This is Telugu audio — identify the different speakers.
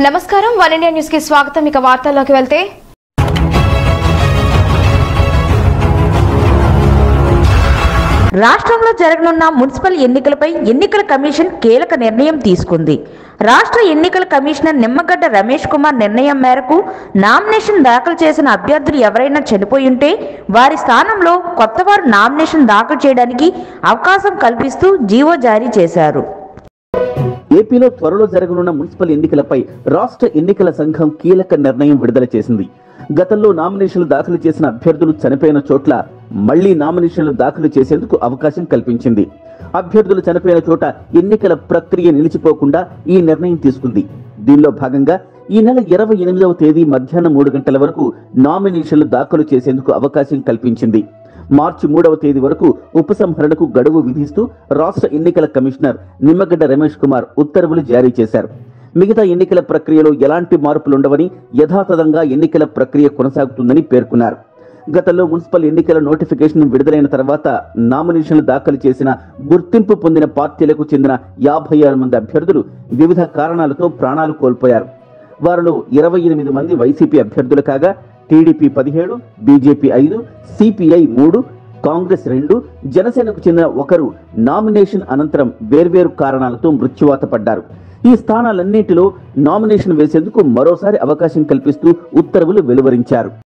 Speaker 1: నమస్కారం వన్ ఇండియా న్యూస్ కి స్వాగతం ఇక వార్తల్లోకి వెళ్తే
Speaker 2: రాష్ట్రంలో జరగనున్న మున్సిపల్ ఎన్నికలపై ఎన్నికల కమిషన్ కీలక నిర్ణయం తీసుకుంది రాష్ట్ర ఎన్నికల కమిషనర్ నిమ్మగడ్డ రమేష్ కుమార్ నిర్ణయం మేరకు నామినేషన్ దాఖలు చేసిన అభ్యర్థులు ఎవరైనా చనిపోయి ఉంటే వారి స్థానంలో కొత్తవారు నామినేషన్ దాఖలు చేయడానికి అవకాశం కల్పిస్తూ జీవో జారీ చేశారు
Speaker 3: ఏపీలో త్వరలో జరగనున్న మున్సిపల్ ఎన్నికలపై రాష్ట్ర ఎన్నికల సంఘం కీలక నిర్ణయం విడుదల చేసింది గతంలో నామినేషన్లు దాఖలు చేసిన అభ్యర్థులు చనిపోయిన చోట్ల మళ్లీ నామినేషన్లు దాఖలు చేసేందుకు అవకాశం కల్పించింది అభ్యర్థులు చనిపోయిన చోట ఎన్నికల ప్రక్రియ నిలిచిపోకుండా ఈ నిర్ణయం తీసుకుంది దీనిలో భాగంగా ఈ నెల ఇరవై ఎనిమిదవ తేదీ మధ్యాహ్నం మూడు గంటల వరకు నామినేషన్లు దాఖలు చేసేందుకు అవకాశం కల్పించింది మార్చి మూడవ తేదీ వరకు ఉపసంహరణకు గడువు విధిస్తూ రాష్ట్ర ఎన్నికల కమిషనర్ నిమ్మగడ్డ రమేష్ కుమార్ ఉత్తర్వులు జారీ చేశారు మిగతా ఎన్నికల ప్రక్రియలో ఎలాంటి మార్పులుండవని యథాతథంగా ఎన్నికల ప్రక్రియ కొనసాగుతుందని పేర్కొన్నారు గతంలో మున్సిపల్ ఎన్నికల నోటిఫికేషన్ విడుదలైన తర్వాత నామినేషన్లు దాఖలు చేసిన గుర్తింపు పొందిన పార్టీలకు చెందిన యాభై ఆరు మంది అభ్యర్థులు వివిధ కారణాలతో ప్రాణాలు కోల్పోయారు వారిలో ఇరవై ఎనిమిది మంది వైసీపీ అభ్యర్థులు కాగా టీడీపీ పదిహేడు బీజేపీ ఐదు సిపిఐ మూడు కాంగ్రెస్ రెండు జనసేనకు చెందిన ఒకరు నామినేషన్ అనంతరం వేర్వేరు కారణాలతో మృత్యువాత పడ్డారు ఈ స్థానాలన్నింటిలో నామినేషన్ వేసేందుకు మరోసారి అవకాశం కల్పిస్తూ ఉత్తర్వులు వెలువరించారు